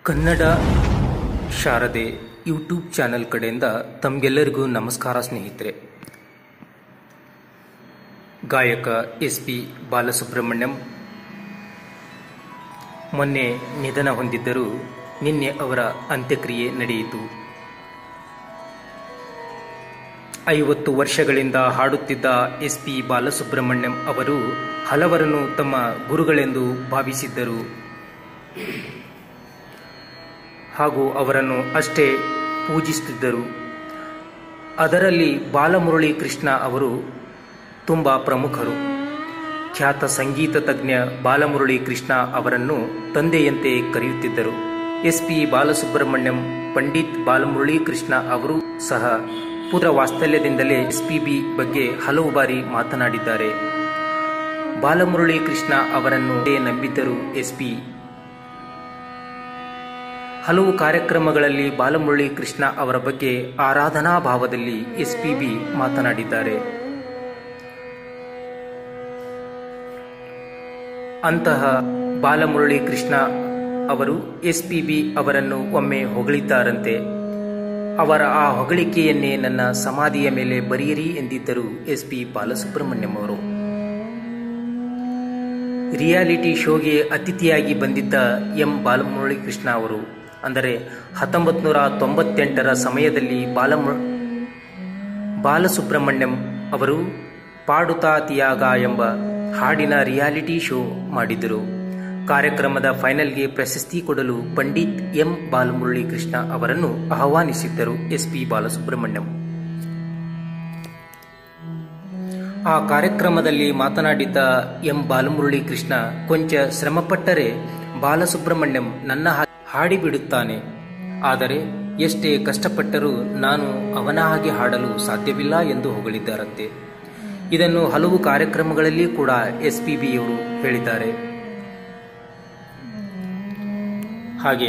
ಕನ್ನಡ ಶಾರದೆ YouTube channel ಕಡೆಯಿಂದ ತಮಗೆಲ್ಲರಿಗೂ ನಮಸ್ಕಾರ ಸ್ನೇಹಿತರೆ ಗಾಯಕ ಎಸ್ ಪಿ ಬಾಲಸುಬ್ರಹ್ಮಣ್ಯಂ ಮೊನ್ನೆ ನಿಧನ ಹೊಂದಿದ್ದರೂ ನಿನ್ನೆ ಅವರ ಅಂತ್ಯಕ್ರಿಯೆ ನಡೆಯಿತು ಐವತ್ತು ವರ್ಷಗಳಿಂದ ಹಾಡುತ್ತಿದ್ದ ಎಸ್ ಪಿ ಬಾಲಸುಬ್ರಹ್ಮಣ್ಯಂ ಅವರು ಹಲವರನ್ನು ತಮ್ಮ ಗುರುಗಳೆಂದು ಭಾವಿಸಿದ್ದರು ಹಾಗೂ ಅವರನ್ನು ಅಷ್ಟೇ ಪೂಜಿಸುತ್ತಿದ್ದರು ಅದರಲ್ಲಿ ಬಾಲಮುರಳಿ ಕೃಷ್ಣ ಅವರು ತುಂಬ ಪ್ರಮುಖರು ಖ್ಯಾತ ಸಂಗೀತ ತಜ್ಞ ಬಾಲಮುರಳಿ ಕೃಷ್ಣ ಅವರನ್ನು ತಂದೆಯಂತೆ ಕರೆಯುತ್ತಿದ್ದರು ಎಸ್ ಪಿ ಬಾಲಸುಬ್ರಹ್ಮಣ್ಯಂ ಪಂಡಿತ್ ಬಾಲಮುರಳಿ ಕೃಷ್ಣ ಅವರು ಸಹ ಪುತ್ರ ವಾತ್ಸಲ್ಯದಿಂದಲೇ ಎಸ್ ಪಿ ಬಿ ಬಗ್ಗೆ ಹಲವು ಬಾರಿ ಮಾತನಾಡಿದ್ದಾರೆ ಬಾಲಮುರಳಿ ಕೃಷ್ಣ ಅವರನ್ನು ನಂಬಿದ್ದರು ಎಸ್ ಪಿ ಹಲವು ಕಾರ್ಯಕ್ರಮಗಳಲ್ಲಿ ಬಾಲಮುರಳಿ ಕೃಷ್ಣ ಅವರ ಬಗ್ಗೆ ಆರಾಧನಾ ಭಾವದಲ್ಲಿ ಎಸ್ ಪಿ ಬಿ ಮಾತನಾಡಿದ್ದಾರೆ ಅಂತಹ ಬಾಲಮುರಳಿ ಕೃಷ್ಣ ಅವರು ಎಸ್ ಪಿ ಬಿ ಅವರನ್ನು ಒಮ್ಮೆ ಹೊಗಳಿದ್ದಾರಂತೆ ಅವರ ಆ ಹೊಗಳಿಕೆಯನ್ನೇ ನನ್ನ ಸಮಾಧಿಯ ಮೇಲೆ ಬರೆಯಿರಿ ಎಂದಿದ್ದರು ಎಸ್ ಪಿ ಬಾಲಸುಬ್ರಹ್ಮಣ್ಯಂ ಅವರು ರಿಯಾಲಿಟಿ ಶೋಗೆ ಅತಿಥಿಯಾಗಿ ಬಂದಿದ್ದ ಎಂ ಬಾಲಮುರಳಿ ಕೃಷ್ಣ ಅವರು ಅಂದರೆ ಹತ್ತೊಂಬತ್ತು ನೂರ ತೊಂಬತ್ತೆಂಟರ ಸಮಯದಲ್ಲಿ ಬಾಲಮು ಬಾಲಸುಬ್ರಹ್ಮಣ್ಯಂ ಅವರು ಪಾಡುತ್ತಾ ತಿಯಾಗ ಎಂಬ ಹಾಡಿನ ರಿಯಾಲಿಟಿ ಶೋ ಮಾಡಿದರು ಕಾರ್ಯಕ್ರಮದ ಫೈನಲ್ಗೆ ಪ್ರಶಸ್ತಿ ಕೊಡಲು ಪಂಡಿತ್ ಎಂ ಬಾಲಮುರಳಿ ಕೃಷ್ಣ ಅವರನ್ನು ಆಹ್ವಾನಿಸಿದ್ದರು ಎಸ್ ಪಿ ಬಾಲಸುಬ್ರಹ್ಮಣ್ಯಂ ಆ ಕಾರ್ಯಕ್ರಮದಲ್ಲಿ ಮಾತನಾಡಿದ್ದ ಎಂ ಬಾಲಮುರಳಿ ಕೃಷ್ಣ ಕೊಂಚ ಶ್ರಮಪಟ್ಟರೆ ಬಾಲಸುಬ್ರಹ್ಮಣ್ಯಂ ನನ್ನ ಹಾಡಿಬಿಡುತ್ತಾನೆ ಆದರೆ ಎಷ್ಟೇ ಕಷ್ಟಪಟ್ಟರೂ ನಾನು ಅವನ ಹಾಗೆ ಹಾಡಲು ಸಾಧ್ಯವಿಲ್ಲ ಎಂದು ಹೊಗಳಿದ್ದಾರಂತೆ ಇದನ್ನು ಹಲವು ಕಾರ್ಯಕ್ರಮಗಳಲ್ಲಿ ಕೂಡ ಎಸ್ ಪಿ ಬಿಯವರು ಹೇಳಿದ್ದಾರೆ ಹಾಗೆ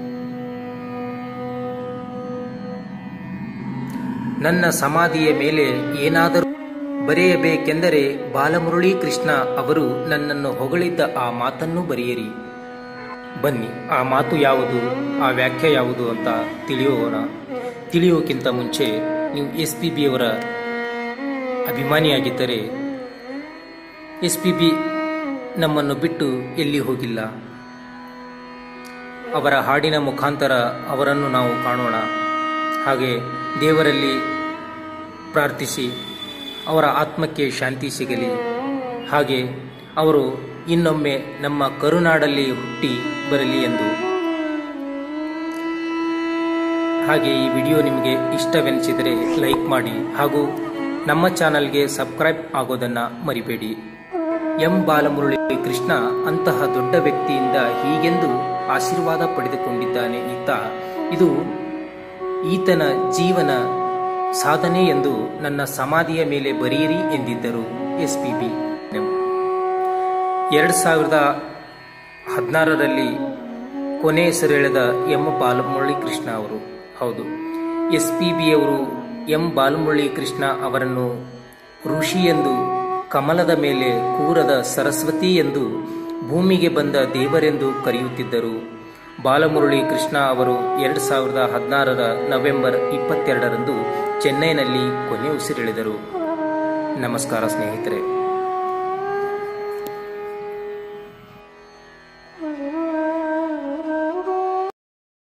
ನನ್ನ ಸಮಾಧಿಯ ಮೇಲೆ ಏನಾದರೂ ಬರೆಯಬೇಕೆಂದರೆ ಬಾಲಮುರಳಿ ಕೃಷ್ಣ ಅವರು ನನ್ನನ್ನು ಹೊಗಳಿದ್ದ ಆ ಮಾತನ್ನು ಬರೆಯಿರಿ ಬನ್ನಿ ಆ ಮಾತು ಯಾವುದು ಆ ವ್ಯಾಖ್ಯೆ ಯಾವುದು ಅಂತ ತಿಳಿಯೋಣ ತಿಳಿಯೋಕ್ಕಿಂತ ಮುಂಚೆ ನೀವು ಎಸ್ ಪಿ ಬಿ ಅವರ ಅಭಿಮಾನಿಯಾಗಿದ್ದರೆ ಎಸ್ ಪಿ ಬಿ ನಮ್ಮನ್ನು ಬಿಟ್ಟು ಎಲ್ಲಿ ಹೋಗಿಲ್ಲ ಅವರ ಹಾಡಿನ ಮುಖಾಂತರ ಅವರನ್ನು ನಾವು ಕಾಣೋಣ ಹಾಗೆ ದೇವರಲ್ಲಿ ಪ್ರಾರ್ಥಿಸಿ ಅವರ ಆತ್ಮಕ್ಕೆ ಶಾಂತಿ ಸಿಗಲಿ ಹಾಗೆ ಅವರು ಇನ್ನೊಮ್ಮೆ ನಮ್ಮ ಕರುನಾಡಲ್ಲಿ ಹುಟ್ಟಿ ಬರಲಿ ಎಂದು ಹಾಗೆ ಈ ವಿಡಿಯೋ ನಿಮಗೆ ಇಷ್ಟವೆನಿಸಿದರೆ ಲೈಕ್ ಮಾಡಿ ಹಾಗೂ ನಮ್ಮ ಚಾನಲ್ಗೆ ಸಬ್ಸ್ಕ್ರೈಬ್ ಆಗೋದನ್ನು ಮರಿಬೇಡಿ ಎಂ ಬಾಲಮುರಳಿ ಕೃಷ್ಣ ಅಂತಹ ದೊಡ್ಡ ವ್ಯಕ್ತಿಯಿಂದ ಹೀಗೆಂದು ಆಶೀರ್ವಾದ ಪಡೆದುಕೊಂಡಿದ್ದಾನೆ ಈತ ಇದು ಈತನ ಜೀವನ ಸಾಧನೆ ಎಂದು ನನ್ನ ಸಮಾಧಿಯ ಮೇಲೆ ಬರೆಯಿರಿ ಎಂದಿದ್ದರು ಎಸ್ ಪಿ ಬಿ ಎರಡು ಸಾವಿರದ ಹದಿನಾರರಲ್ಲಿ ಕೊನೆ ಹೆಸರೆಳೆದ ಎಂ ಬಾಲಮುರಳಿ ಕೃಷ್ಣ ಅವರು ಹೌದು ಎಸ್ ಪಿ ಬಿ ಅವರು ಎಂ ಬಾಲಮುರಳಿ ಕೃಷ್ಣ ಅವರನ್ನು ಋಷಿ ಎಂದು ಕಮಲದ ಮೇಲೆ ಕೂರದ ಸರಸ್ವತಿ ಎಂದು ಭೂಮಿಗೆ ಬಂದ ದೇವರೆಂದು ಕರೆಯುತ್ತಿದ್ದರು ಬಾಲಮುರಳಿ ಕೃಷ್ಣ ಅವರು ಎರಡು ಸಾವಿರದ ಹದಿನಾರರ ನವೆಂಬರ್ ಇಪ್ಪತ್ತೆರಡರಂದು ಚೆನ್ನೈನಲ್ಲಿ ಕೊನೆ ಉಸಿರೆಳೆದರು ನಮಸ್ಕಾರ ಸ್ನೇಹಿತರೆ